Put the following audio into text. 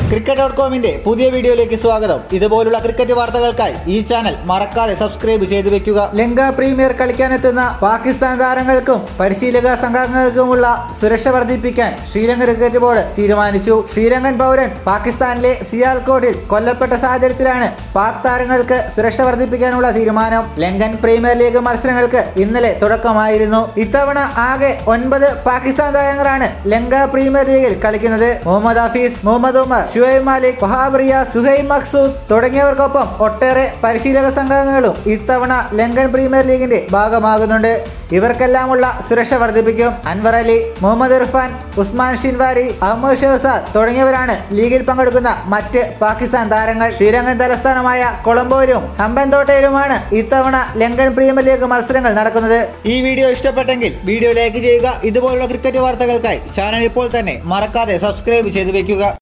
cricket dot കോമിന്റെ പുതിയ വീഡിയോയിലേക്ക് സ്വാഗതം ഇതുപോലുള്ള ക്രിക്കറ്റ് വാർത്തകൾക്കായി ഈ ചാനൽ മറക്കാതെ സബ്സ്ക്രൈബ് ചെയ്തു വെക്കുക ലങ്ക പ്രീമിയർ കളിക്കാനെത്തുന്ന പാകിസ്ഥാൻ താരങ്ങൾക്കും പരിശീലക സംഘങ്ങൾക്കുമുള്ള സുരക്ഷ വർദ്ധിപ്പിക്കാൻ ശ്രീലങ്ക ക്രിക്കറ്റ് ബോർഡ് തീരുമാനിച്ചു ശ്രീലങ്കൻ പൗരൻ പാകിസ്ഥാനിലെ സിയാൽകോട്ടിൽ കൊല്ലപ്പെട്ട സാഹചര്യത്തിലാണ് പാക് താരങ്ങൾക്ക് സുരക്ഷ വർദ്ധിപ്പിക്കാനുള്ള തീരുമാനം ലങ്കൻ പ്രീമിയർ ലീഗ് മത്സരങ്ങൾക്ക് ഇന്നലെ തുടക്കമായിരുന്നു ഇത്തവണ ആകെ ഒൻപത് പാകിസ്ഥാൻ താരങ്ങളാണ് ലങ്ക പ്രീമിയർ ലീഗിൽ കളിക്കുന്നത് മുഹമ്മദ് ഹഫീസ് മുഹമ്മദ് ഉമർ ഷുഹൈബ് മാലിക് വഹാബ് റിയാസ് സുഹൈബ് മക്സൂദ് തുടങ്ങിയവർക്കൊപ്പം ഒട്ടേറെ പരിശീലക സംഘങ്ങളും ഇത്തവണ ലങ്കൻ പ്രീമിയർ ലീഗിന്റെ ഭാഗമാകുന്നുണ്ട് ഇവർക്കെല്ലാമുള്ള സുരക്ഷ വർദ്ധിപ്പിക്കും അൻവർ അലി മുഹമ്മദ് ഇർഫാൻ ഉസ്മാൻ ഷിൻവാരി അഹമ്മദ് ഷഹസാദ് തുടങ്ങിയവരാണ് ലീഗിൽ പങ്കെടുക്കുന്ന മറ്റ് പാകിസ്ഥാൻ താരങ്ങൾ ശ്രീലങ്കൻ തലസ്ഥാനമായ കൊളംബോയിലും ഹമ്പൻതോട്ടയിലുമാണ് ഇത്തവണ ലങ്കൻ പ്രീമിയർ ലീഗ് മത്സരങ്ങൾ നടക്കുന്നത് ഈ വീഡിയോ ഇഷ്ടപ്പെട്ടെങ്കിൽ വീഡിയോ ലൈക്ക് ചെയ്യുക ഇതുപോലുള്ള ക്രിക്കറ്റ് വാർത്തകൾക്കായി ചാനൽ ഇപ്പോൾ തന്നെ മറക്കാതെ സബ്സ്ക്രൈബ് ചെയ്തു വെക്കുക